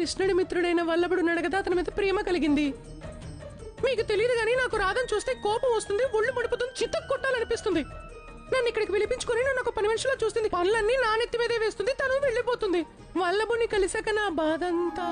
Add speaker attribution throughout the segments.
Speaker 1: కృష్ణుడి మిత్రుడైన వల్లభుడున్నాడు కదా అతని మీద ప్రేమ కలిగింది మీకు తెలియదు కానీ నాకు రాధను చూస్తే కోపం వస్తుంది ఒళ్ళు పడిపోతుంది చిత్తకు కొట్టాలనిపిస్తుంది నన్ను ఇక్కడికి పిలిపించుకొని నన్ను ఒక పని మనిషిలో చూస్తుంది పనులన్నీ నా నెత్తి మీదే వేస్తుంది తను వెళ్ళిపోతుంది వల్లభుని కలిసాక నా బాధ అంతా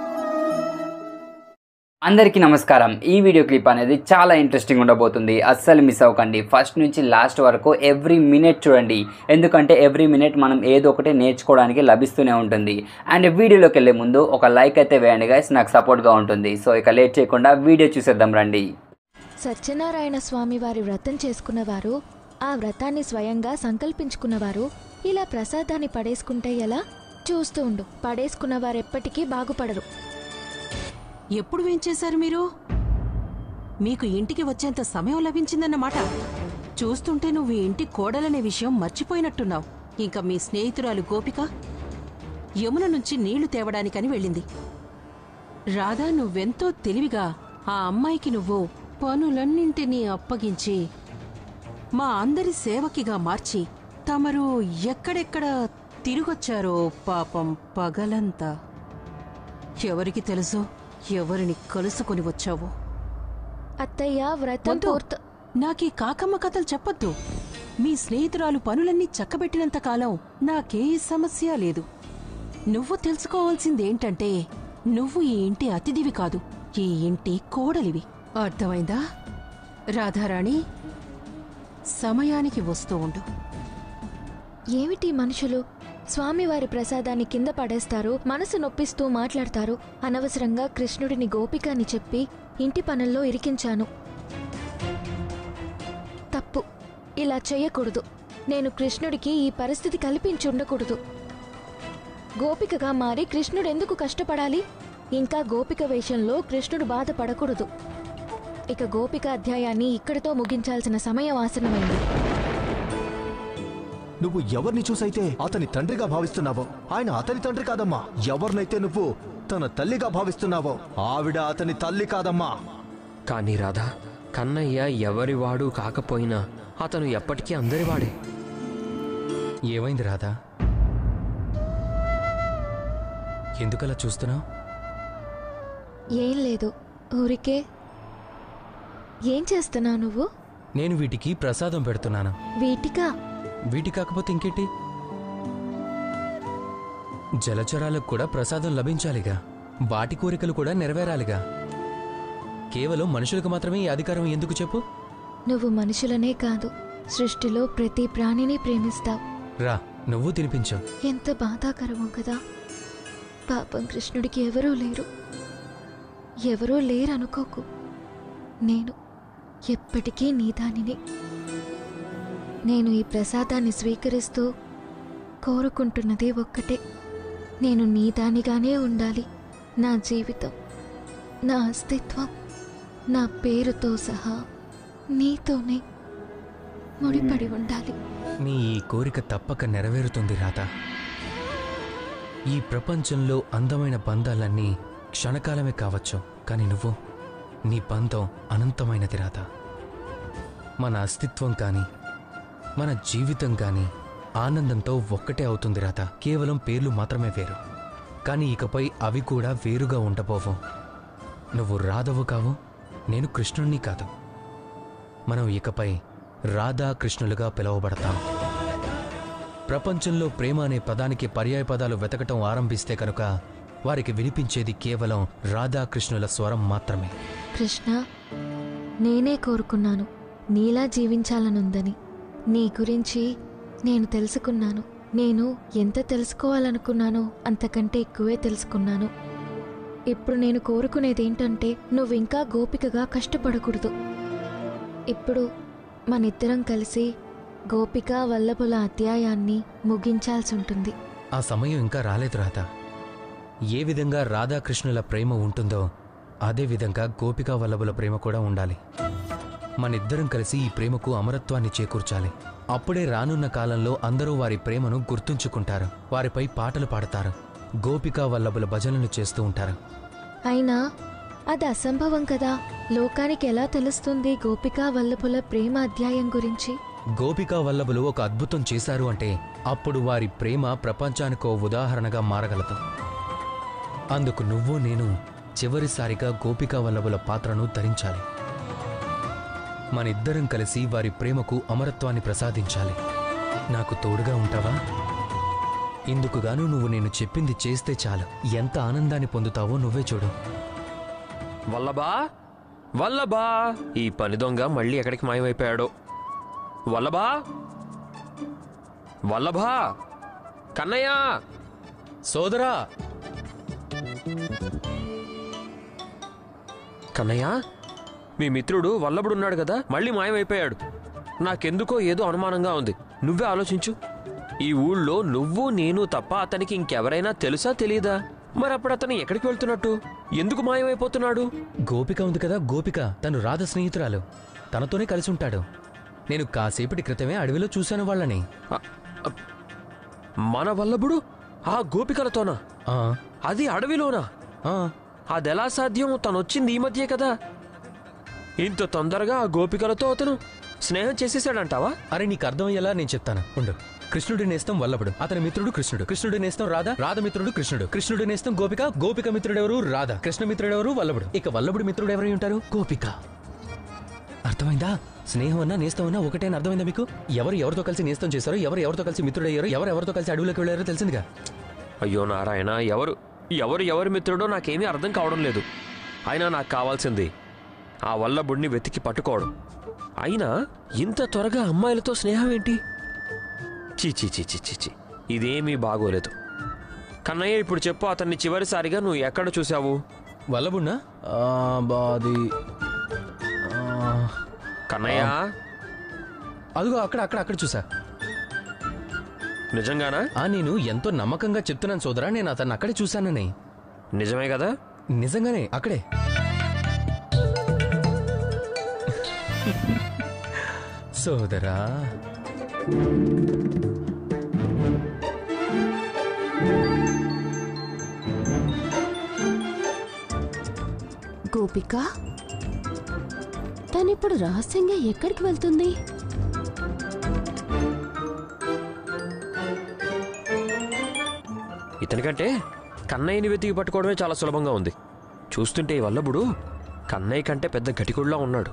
Speaker 2: అందరికీ నమస్కారం ఈ వీడియో క్లిప్ అనేది చాలా ఇంట్రెస్టింగ్ ఉండబోతుంది అస్సలు మిస్ అవ్వకండి ఫస్ట్ నుంచి లాస్ట్ వరకు ఎవ్రీ మినిట్ చూడండి ఎందుకంటే ఎవ్రీ మినిట్ మనం ఏదో ఒకటి నేర్చుకోవడానికి లభిస్తూనే ఉంటుంది అండ్ వీడియోలోకి వెళ్ళే ముందు ఒక లైక్ అయితే వేయండి గైస్ నాకు సపోర్ట్గా ఉంటుంది సో ఇక లేట్ చేయకుండా వీడియో చూసేద్దాం రండి
Speaker 3: సత్యనారాయణ స్వామి వారి వ్రతం చేసుకున్నవారు ఆ వ్రతాన్ని స్వయంగా సంకల్పించుకున్నవారు ఇలా ప్రసాదాన్ని పడేసుకుంటే ఎలా చూస్తూ ఉండు పడేసుకున్న వారెప్పటికీ బాగుపడరు
Speaker 4: ఎప్పుడు వేంచేశారు మీరు మీకు ఇంటికి వచ్చేంత సమయం లభించిందన్నమాట చూస్తుంటే నువ్వు ఈ ఇంటి కోడలనే విషయం మర్చిపోయినట్టున్నావు ఇంకా మీ స్నేహితురాలు గోపిక యమున నుంచి నీళ్లు తేవడానికని వెళ్ళింది రాధా నువ్వెంతో తెలివిగా ఆ అమ్మాయికి నువ్వు పనులన్నింటినీ అప్పగించి మా అందరి సేవకిగా మార్చి తమరు ఎక్కడెక్కడ తిరిగొచ్చారో పాపం పగలంతా ఎవరికి తెలుసో ఎవరిని కలుసుకొని వచ్చావో
Speaker 3: అత్తయ్య వ్రతం
Speaker 4: వద్దు.
Speaker 3: పూర్త
Speaker 4: నాకీ కాకమ్మ కథలు చెప్పొద్దు మీ స్నేహితురాలు పనులన్నీ చక్కబెట్టినంత కాలం నాకే సమస్య లేదు నువ్వు తెలుసుకోవాల్సిందేంటంటే నువ్వు ఈ ఇంటి అతిథివి కాదు ఈ ఇంటి కోడలివి అర్థమైందా రాధారాణి సమయానికి వస్తూ ఉండు
Speaker 3: ఏమిటి మనుషులు స్వామివారి ప్రసాదాన్ని కింద పడేస్తారు మనసు నొప్పిస్తూ మాట్లాడతారు అనవసరంగా కృష్ణుడిని గోపిక అని చెప్పి ఇంటి పనుల్లో ఇరికించాను తప్పు ఇలా చెయ్యకూడదు నేను కృష్ణుడికి ఈ పరిస్థితి కల్పించుండకూడదు గోపికగా మారి కృష్ణుడు ఎందుకు కష్టపడాలి ఇంకా గోపిక వేషంలో కృష్ణుడు బాధపడకూడదు ఇక గోపిక అధ్యాయాన్ని ఇక్కడితో ముగించాల్సిన సమయం ఆసనమైంది
Speaker 5: నువ్వు ఎవరిని చూసైతే అతని తండ్రిగా భావిస్తున్నావో ఆయన అతని తండ్రి కాదమ్మా ఎవరినైతే నువ్వు తన తల్లిగా భావిస్తున్నావో ఆవిడ అతని తల్లి కాదమ్మా
Speaker 6: కానీ రాధా కన్నయ్య ఎవరివాడు కాకపోయినా అతను ఎప్పటికీ అందరివాడే
Speaker 7: ఏమైంది రాధా ఎందుకలా చూస్తున్నావు
Speaker 3: ఏం లేదు ఊరికే ఏం చేస్తున్నావు నువ్వు
Speaker 7: నేను వీటికి ప్రసాదం పెడుతున్నాను
Speaker 3: వీటికా
Speaker 7: వీటి కాకపోతే ఇంకేంటి జలచరాలకు కూడా ప్రసాదం లభించాలిగా వాటి కోరికలు కూడా నెరవేరాలిగా కేవలం మనుషులకు మాత్రమే ఈ అధికారం ఎందుకు చెప్పు
Speaker 3: నువ్వు మనుషులనే కాదు సృష్టిలో ప్రతి ప్రాణిని ప్రేమిస్తావు
Speaker 7: రా నువ్వు తినిపించు
Speaker 3: ఎంత బాధాకరమో కదా పాపం కృష్ణుడికి ఎవరూ లేరు ఎవరూ లేరనుకోకు నేను ఎప్పటికీ నీదానిని నేను ఈ ప్రసాదాన్ని స్వీకరిస్తూ కోరుకుంటున్నది ఒక్కటే నేను నీదానిగానే ఉండాలి నా జీవితం నా అస్తిత్వం నా పేరుతో సహా నీతోనే ముడిపడి ఉండాలి
Speaker 7: నీ ఈ కోరిక తప్పక నెరవేరుతుంది రాధ ఈ ప్రపంచంలో అందమైన బంధాలన్నీ క్షణకాలమే కావచ్చు కానీ నువ్వు నీ బంధం అనంతమైనది రాధ మన అస్తిత్వం కానీ మన జీవితం కానీ ఆనందంతో ఒక్కటే అవుతుంది రాధ కేవలం పేర్లు మాత్రమే వేరు కానీ ఇకపై అవి కూడా వేరుగా ఉండబోవు నువ్వు రాధవు కావు నేను కృష్ణుణ్ణి కాదు మనం ఇకపై రాధా కృష్ణులుగా పిలువబడతాం ప్రపంచంలో ప్రేమ అనే పదానికి పర్యాయ పదాలు వెతకటం ఆరంభిస్తే కనుక వారికి వినిపించేది కేవలం రాధాకృష్ణుల స్వరం మాత్రమే
Speaker 3: కృష్ణ నేనే కోరుకున్నాను నీలా జీవించాలనుందని నీ గురించి నేను తెలుసుకున్నాను నేను ఎంత తెలుసుకోవాలనుకున్నానో అంతకంటే ఎక్కువే తెలుసుకున్నాను ఇప్పుడు నేను కోరుకునేది ఏంటంటే నువ్వు ఇంకా గోపికగా కష్టపడకూడదు ఇప్పుడు మనిద్దరం కలిసి గోపిక వల్లభుల అధ్యాయాన్ని ముగించాల్సి ఉంటుంది
Speaker 7: ఆ సమయం ఇంకా రాలేదు రాధ ఏ విధంగా రాధాకృష్ణుల ప్రేమ ఉంటుందో అదే విధంగా గోపికా వల్లభుల ప్రేమ కూడా ఉండాలి మనిద్దరం కలిసి ఈ ప్రేమకు అమరత్వాన్ని చేకూర్చాలి అప్పుడే రానున్న కాలంలో అందరూ వారి ప్రేమను గుర్తుంచుకుంటారు వారిపై పాటలు పాడతారు గోపికా వల్లభుల భజనలు చేస్తూ ఉంటారు
Speaker 3: అయినా అది అసంభవం కదా లోకానికి ఎలా తెలుస్తుంది గోపికా వల్లభుల ప్రేమ అధ్యాయం గురించి
Speaker 7: గోపికా వల్లభులు ఒక అద్భుతం చేశారు అంటే అప్పుడు వారి ప్రేమ ప్రపంచానికో ఉదాహరణగా మారగలదు అందుకు నువ్వు నేను చివరిసారిగా గోపికా వల్లభుల పాత్రను ధరించాలి మనిద్దరం కలిసి వారి ప్రేమకు అమరత్వాన్ని ప్రసాదించాలి నాకు తోడుగా ఉంటావా ఇందుకుగాను నువ్వు నేను చెప్పింది చేస్తే చాలు ఎంత ఆనందాన్ని పొందుతావో నువ్వే చూడు
Speaker 6: వల్లభా వల్లభా ఈ పని దొంగ మళ్ళీ ఎక్కడికి మాయమైపోయాడో వల్లభా వల్లభా కన్నయ్య
Speaker 7: సోదరా
Speaker 6: కన్నయ్య మీ మిత్రుడు వల్లభుడున్నాడు కదా మళ్ళీ మాయమైపోయాడు నాకెందుకో ఏదో అనుమానంగా ఉంది నువ్వే ఆలోచించు ఈ ఊళ్ళో నువ్వు నేను తప్ప అతనికి ఇంకెవరైనా తెలుసా తెలీదా మరి అప్పుడు అతను ఎక్కడికి వెళ్తున్నట్టు ఎందుకు మాయమైపోతున్నాడు
Speaker 7: గోపిక ఉంది కదా గోపిక తను రాధ స్నేహితురాలు తనతోనే కలిసి ఉంటాడు నేను కాసేపటి క్రితమే అడవిలో చూశాను వాళ్ళని
Speaker 6: అ- అ- మన వల్లభుడు ఆ గోపికలతోనా
Speaker 7: ఆ,
Speaker 6: అది అడవిలోనా
Speaker 7: ఆ,
Speaker 6: అదెలా సాధ్యం తను వచ్చింది ఈ మధ్యే కదా ఇంత తొందరగా ఆ గోపికలతో అతను స్నేహం చేసేసాడంటావా
Speaker 7: అరే నీకు అర్థమయ్యేలా నేను చెప్తాను ఉండు కృష్ణుడి నేస్తం వల్లభుడు అతని మిత్రుడు కృష్ణుడు కృష్ణుడి నేస్తం రాధ రాధ మిత్రుడు కృష్ణుడు కృష్ణుడి నేస్తం గోపిక గోపిక మిత్రుడెవరు రాధ కృష్ణ మిత్రుడెవరు వల్లభుడు ఇక వల్లభుడి మిత్రుడు ఎవరై ఉంటారు గోపిక అర్థమైందా స్నేహం అన్నా నేస్తం అన్నా ఒకటే అని అర్థమైందా మీకు ఎవరు ఎవరితో కలిసి నేస్తం చేశారో ఎవరు ఎవరితో కలిసి మిత్రుడయ్యారో ఎవరు ఎవరితో కలిసి అడవిలోకి వెళ్ళారో తెలిసిందిగా
Speaker 6: అయ్యో నారాయణ ఎవరు ఎవరు ఎవరి మిత్రుడో నాకేమీ అర్థం కావడం లేదు అయినా నాకు కావాల్సింది ఆ వల్లభుడిని వెతికి పట్టుకోవడం అయినా ఇంత త్వరగా అమ్మాయిలతో స్నేహం ఏంటి చీ చీ చీ చీ చీ చీ ఇదేమీ బాగోలేదు కన్నయ్య ఇప్పుడు చెప్పు అతన్ని చివరిసారిగా నువ్వు ఎక్కడ చూసావు
Speaker 7: వల్లభుడినా ఆ, బాది ఆ,
Speaker 6: కన్నయ్య
Speaker 7: అదిగో అక్కడ అక్కడ అక్కడ చూసా
Speaker 6: నిజంగానా
Speaker 7: ఆ నేను ఎంతో నమ్మకంగా చెప్తున్నాను సోదరా నేను అతన్ని అక్కడే చూశానని
Speaker 6: నిజమే కదా
Speaker 7: నిజంగానే అక్కడే సోదరా
Speaker 3: గోపిక తనిప్పుడు రహస్యంగా ఎక్కడికి వెళ్తుంది
Speaker 6: ఇతనికంటే కన్నయ్యని వెతికి పట్టుకోవడమే చాలా సులభంగా ఉంది చూస్తుంటే ఈ వల్లభుడు కన్నయ్య కంటే పెద్ద గటికుడిలా ఉన్నాడు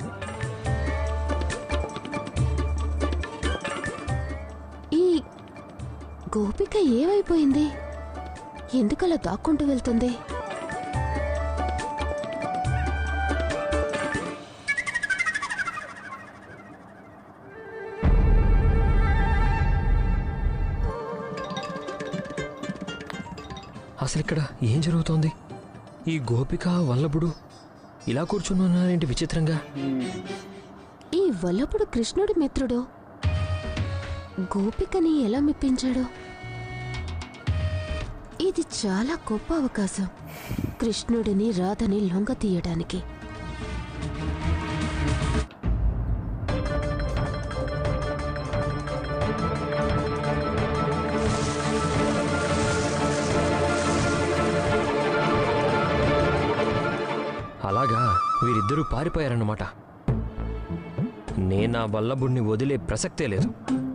Speaker 3: ఈ గోపిక ఏమైపోయింది ఎందుకలా దాక్కుంటూ వెళ్తుంది
Speaker 6: అసలు ఇక్కడ ఏం జరుగుతోంది ఈ గోపిక వల్లభుడు ఇలా కూర్చున్నారేంటి విచిత్రంగా
Speaker 3: ఈ వల్లపుడు కృష్ణుడి మిత్రుడు గోపికని ఎలా మెప్పించాడు ఇది చాలా గొప్ప అవకాశం కృష్ణుడిని రాధని లొంగ తీయడానికి
Speaker 6: అలాగా వీరిద్దరూ పారిపోయారన్నమాట నేను ఆ వల్లభుడిని వదిలే ప్రసక్తే లేదు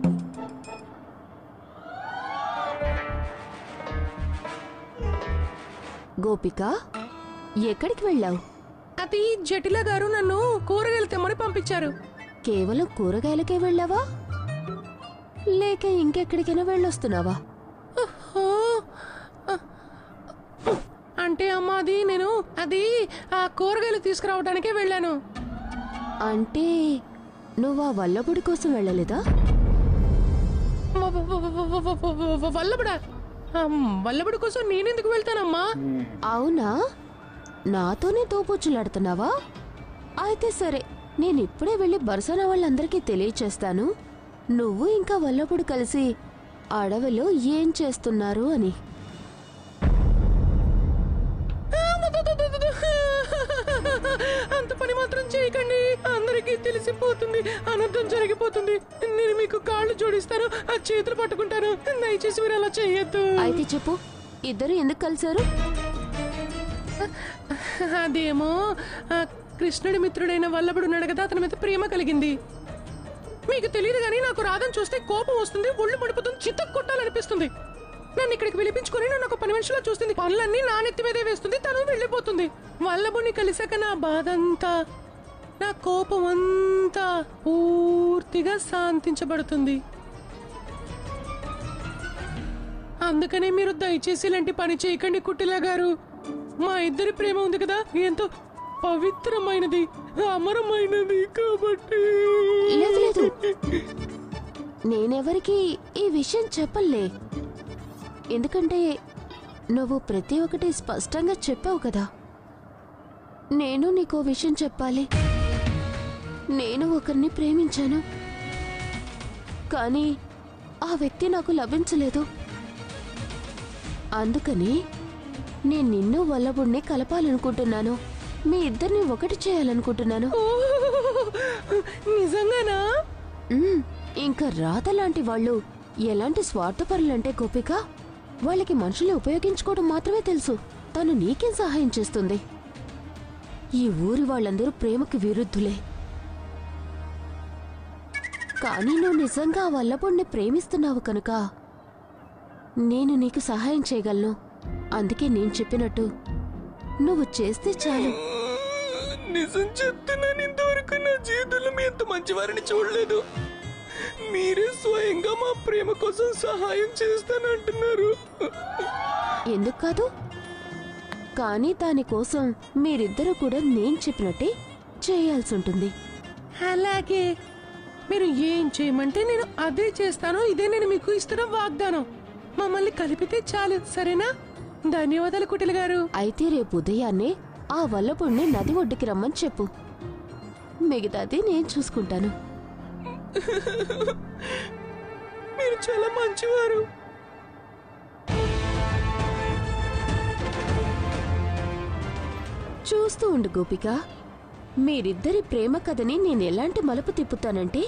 Speaker 3: గోపిక ఎక్కడికి వెళ్ళావు
Speaker 1: అది జటిల గారు నన్ను కూరగాయలు తెమ్మని పంపించారు
Speaker 3: కేవలం కూరగాయలకే వెళ్ళావా లేక ఇంకెక్కడికైనా వెళ్ళొస్తున్నావా
Speaker 1: ఓ, ఆ, అంటే అమ్మ అది నేను అది ఆ కూరగాయలు తీసుకురావడానికే వెళ్ళాను
Speaker 3: అంటే నువ్వు ఆ వల్లభుడి కోసం వెళ్ళలేదా
Speaker 1: వ- వ- వ- వ- వ- వ- వ- వ- వల్లబడా ఆ, వల్లబడి కోసం నేనెందుకు వెళ్తానమ్మా
Speaker 3: అవునా నాతోనే తోపుచ్చులాడుతున్నావా అయితే సరే నేను ఇప్పుడే వెళ్ళి బరసన వాళ్ళందరికీ తెలియచేస్తాను నువ్వు ఇంకా వల్లభుడు కలిసి అడవిలో ఏం చేస్తున్నారు అని
Speaker 1: అంత పని మాత్రం చేయకండి అందరికీ తెలిసిపోతుంది అనర్థం జరిగిపోతుంది నేను మీకు కాళ్ళు జోడిస్తాను ఆ చేతులు పట్టుకుంటాను దయచేసి మీరు అలా చేయొద్దు
Speaker 3: అయితే చెప్పు ఇద్దరు ఎందుకు కలిశారు
Speaker 1: అదేమో ఆ కృష్ణుడి మిత్రుడైన వల్లభుడు ఉన్నాడు కదా అతని మీద ప్రేమ కలిగింది మీకు తెలియదు కానీ నాకు రాధను చూస్తే కోపం వస్తుంది ఒళ్ళు పడిపోతుంది చిత్త కొట్టాలనిపిస్తుంది నన్ను ఇక్కడికి పిలిపించుకొని నన్ను ఒక పని మనిషిలో చూస్తుంది పనులన్నీ నా నెత్తి మీదే వేస్తుంది తను వెళ్ళిపోతుంది వల్లభుని కలిసాక నా బాధ అంతా నా కోపం అంతా పూర్తిగా శాంతించబడుతుంది అందుకనే మీరు దయచేసి ఇలాంటి పని చేయకండి కుట్టిలా గారు మా ఇద్దరి ప్రేమ ఉంది కదా ఎంతో పవిత్రమైనది అమరమైనది కాబట్టి
Speaker 3: లేదు లేదు నేనెవరికి ఈ విషయం చెప్పలే ఎందుకంటే నువ్వు ప్రతి ఒక్కటి స్పష్టంగా చెప్పావు కదా నేను నీకో విషయం చెప్పాలి నేను ఒకరిని ప్రేమించాను కానీ ఆ వ్యక్తి నాకు లభించలేదు అందుకని నేను నిన్ను వల్లబుడిని కలపాలనుకుంటున్నాను మీ ఇద్దరిని ఒకటి చేయాలనుకుంటున్నాను
Speaker 1: ఓ, నిజంగానా
Speaker 3: మ్మ్. ఇంకా రాధ లాంటి వాళ్ళు ఎలాంటి స్వార్థపరులంటే గోపిక వాళ్ళకి మనుషుల్ని ఉపయోగించుకోవడం మాత్రమే తెలుసు తను నీకేం సహాయం చేస్తుంది ఈ ఊరి వాళ్ళందరూ ప్రేమకి విరుద్ధులే కానీ నువ్వు నిజంగా ఆ వల్లబుణ్ణి ప్రేమిస్తున్నావు కనుక నేను నీకు సహాయం చేయగలను అందుకే నేను చెప్పినట్టు నువ్వు చేస్తే చాలు
Speaker 1: నిజం చెప్తున్నాను ఇంతవరకు నా జీవితంలో మీ ఎంత మంచివారిని చూడలేదు మీరే స్వయంగా మా ప్రేమ కోసం సహాయం చేస్తానంటున్నారు
Speaker 3: ఎందుకు కాదు కానీ దానికోసం మీరిద్దరూ కూడా నేను చెప్పినట్టే చేయాల్సి ఉంటుంది
Speaker 1: అలాగే మీరు ఏం చేయమంటే నేను అదే చేస్తాను ఇదే నేను మీకు ఇస్తున్న వాగ్దానం మమ్మల్ని కలిపితే చాలు సరేనా ధన్యవాదాలు కుటిల్ గారు
Speaker 3: అయితే రేపు ఉదయాన్నే ఆ వల్లపుణ్ణి నది ఒడ్డుకి రమ్మని చెప్పు మిగతాది నేను చూసుకుంటాను
Speaker 1: మీరు చాలా మంచివారు
Speaker 3: చూస్తూ ఉండు గోపిక మీరిద్దరి ప్రేమ కథని నేను ఎలాంటి మలుపు తిప్పుతానంటే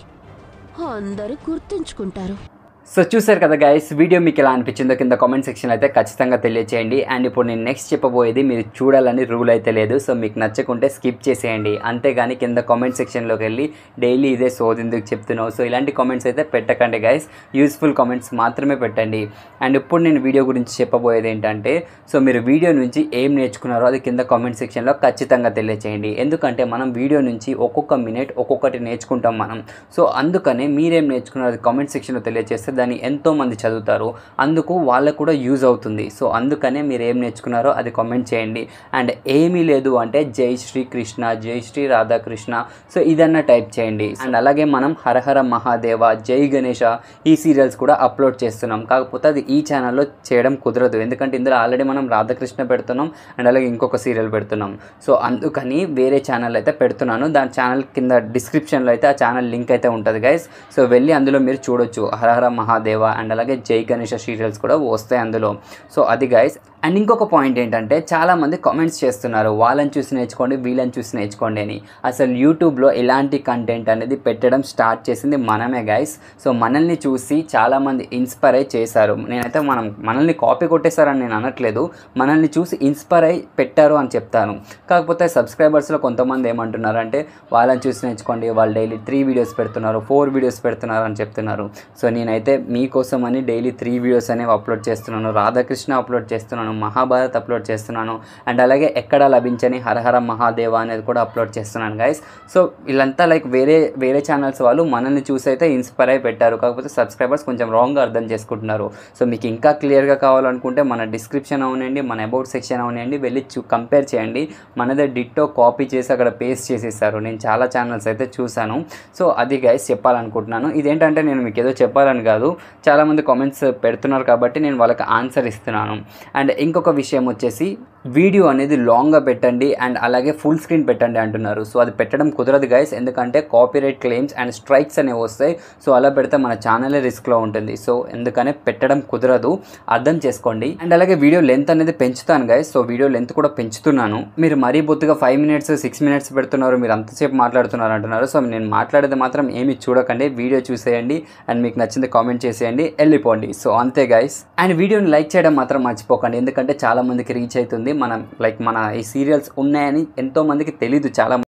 Speaker 3: అందరూ గుర్తుంచుకుంటారు
Speaker 2: సో చూసారు కదా గైస్ వీడియో మీకు ఎలా అనిపించిందో కింద కామెంట్ సెక్షన్ అయితే ఖచ్చితంగా తెలియచేయండి అండ్ ఇప్పుడు నేను నెక్స్ట్ చెప్పబోయేది మీరు చూడాలని రూల్ అయితే లేదు సో మీకు నచ్చకుంటే స్కిప్ చేసేయండి అంతేగాని కింద కామెంట్ సెక్షన్లోకి వెళ్ళి డైలీ ఇదే సోది ఎందుకు చెప్తున్నావు సో ఇలాంటి కామెంట్స్ అయితే పెట్టకండి గైస్ యూస్ఫుల్ కామెంట్స్ మాత్రమే పెట్టండి అండ్ ఇప్పుడు నేను వీడియో గురించి చెప్పబోయేది ఏంటంటే సో మీరు వీడియో నుంచి ఏం నేర్చుకున్నారో అది కింద కామెంట్ సెక్షన్లో ఖచ్చితంగా తెలియచేయండి ఎందుకంటే మనం వీడియో నుంచి ఒక్కొక్క మినిట్ ఒక్కొక్కటి నేర్చుకుంటాం మనం సో అందుకనే మీరేం నేర్చుకున్నారో అది కామెంట్ సెక్షన్లో తెలియజేస్తే దాన్ని ఎంతో మంది చదువుతారు అందుకు వాళ్ళకు కూడా యూజ్ అవుతుంది సో అందుకనే మీరు ఏం నేర్చుకున్నారో అది కామెంట్ చేయండి అండ్ ఏమీ లేదు అంటే జై శ్రీ కృష్ణ జై శ్రీ రాధాకృష్ణ సో ఇదన్నా టైప్ చేయండి అండ్ అలాగే మనం హరహర మహాదేవ జై గణేష ఈ సీరియల్స్ కూడా అప్లోడ్ చేస్తున్నాం కాకపోతే అది ఈ ఛానల్లో చేయడం కుదరదు ఎందుకంటే ఇందులో ఆల్రెడీ మనం రాధాకృష్ణ పెడుతున్నాం అండ్ అలాగే ఇంకొక సీరియల్ పెడుతున్నాం సో అందుకని వేరే ఛానల్ అయితే పెడుతున్నాను దాని ఛానల్ కింద డిస్క్రిప్షన్లో అయితే ఆ ఛానల్ లింక్ అయితే ఉంటుంది గైస్ సో వెళ్ళి అందులో మీరు చూడొచ్చు హరహర మహాదేవ అండ్ అలాగే జై గణేష సీరియల్స్ కూడా వస్తాయి అందులో సో అది గైస్ అండ్ ఇంకొక పాయింట్ ఏంటంటే చాలామంది కామెంట్స్ చేస్తున్నారు వాళ్ళని చూసి నేర్చుకోండి వీళ్ళని చూసి నేర్చుకోండి అని అసలు యూట్యూబ్లో ఇలాంటి కంటెంట్ అనేది పెట్టడం స్టార్ట్ చేసింది మనమే గైస్ సో మనల్ని చూసి చాలామంది ఇన్స్పైర్ అయి చేశారు నేనైతే మనం మనల్ని కాపీ కొట్టేశారని నేను అనట్లేదు మనల్ని చూసి ఇన్స్పైర్ అయి పెట్టారు అని చెప్తాను కాకపోతే సబ్స్క్రైబర్స్లో కొంతమంది ఏమంటున్నారు అంటే వాళ్ళని చూసి నేర్చుకోండి వాళ్ళు డైలీ త్రీ వీడియోస్ పెడుతున్నారు ఫోర్ వీడియోస్ పెడుతున్నారు అని చెప్తున్నారు సో నేనైతే మీకోసం అని డైలీ త్రీ వీడియోస్ అనేవి అప్లోడ్ చేస్తున్నాను రాధాకృష్ణ అప్లోడ్ చేస్తున్నాను మహాభారత్ అప్లోడ్ చేస్తున్నాను అండ్ అలాగే ఎక్కడ లభించని హరహర మహాదేవ అనేది కూడా అప్లోడ్ చేస్తున్నాను గైస్ సో వీళ్ళంతా లైక్ వేరే వేరే ఛానల్స్ వాళ్ళు మనల్ని చూసి అయితే ఇన్స్పైర్ అయి పెట్టారు కాకపోతే సబ్స్క్రైబర్స్ కొంచెం రాంగ్గా అర్థం చేసుకుంటున్నారు సో మీకు ఇంకా క్లియర్గా కావాలనుకుంటే మన డిస్క్రిప్షన్ అవునండి మన అబౌట్ సెక్షన్ అవునండి వెళ్ళి చూ కంపేర్ చేయండి మనదే డిట్టో కాపీ చేసి అక్కడ పేస్ట్ చేసేసారు నేను చాలా ఛానల్స్ అయితే చూశాను సో అది గైస్ చెప్పాలనుకుంటున్నాను ఇదేంటంటే నేను మీకు ఏదో చెప్పాలని కాదు చాలామంది కామెంట్స్ పెడుతున్నారు కాబట్టి నేను వాళ్ళకి ఆన్సర్ ఇస్తున్నాను అండ్ ఇంకొక విషయం వచ్చేసి వీడియో అనేది లాంగ్గా పెట్టండి అండ్ అలాగే ఫుల్ స్క్రీన్ పెట్టండి అంటున్నారు సో అది పెట్టడం కుదరదు గైస్ ఎందుకంటే కాపీరైట్ క్లెయిమ్స్ అండ్ స్ట్రైక్స్ అనేవి వస్తాయి సో అలా పెడితే మన ఛానలే రిస్క్లో ఉంటుంది సో ఎందుకనే పెట్టడం కుదరదు అర్థం చేసుకోండి అండ్ అలాగే వీడియో లెంత్ అనేది పెంచుతాను గైస్ సో వీడియో లెంత్ కూడా పెంచుతున్నాను మీరు మరీ బొత్తుగా ఫైవ్ మినిట్స్ సిక్స్ మినిట్స్ పెడుతున్నారు మీరు అంతసేపు మాట్లాడుతున్నారు అంటున్నారు సో నేను మాట్లాడేది మాత్రం ఏమి చూడకండి వీడియో చూసేయండి అండ్ మీకు నచ్చింది కామెంట్ చేసేయండి వెళ్ళిపోండి సో అంతే గైస్ అండ్ వీడియోని లైక్ చేయడం మాత్రం మర్చిపోకండి ఎందుకంటే చాలా మందికి రీచ్ అవుతుంది మనం లైక్ మన ఈ సీరియల్స్ ఉన్నాయని ఎంతో మందికి తెలీదు చాలా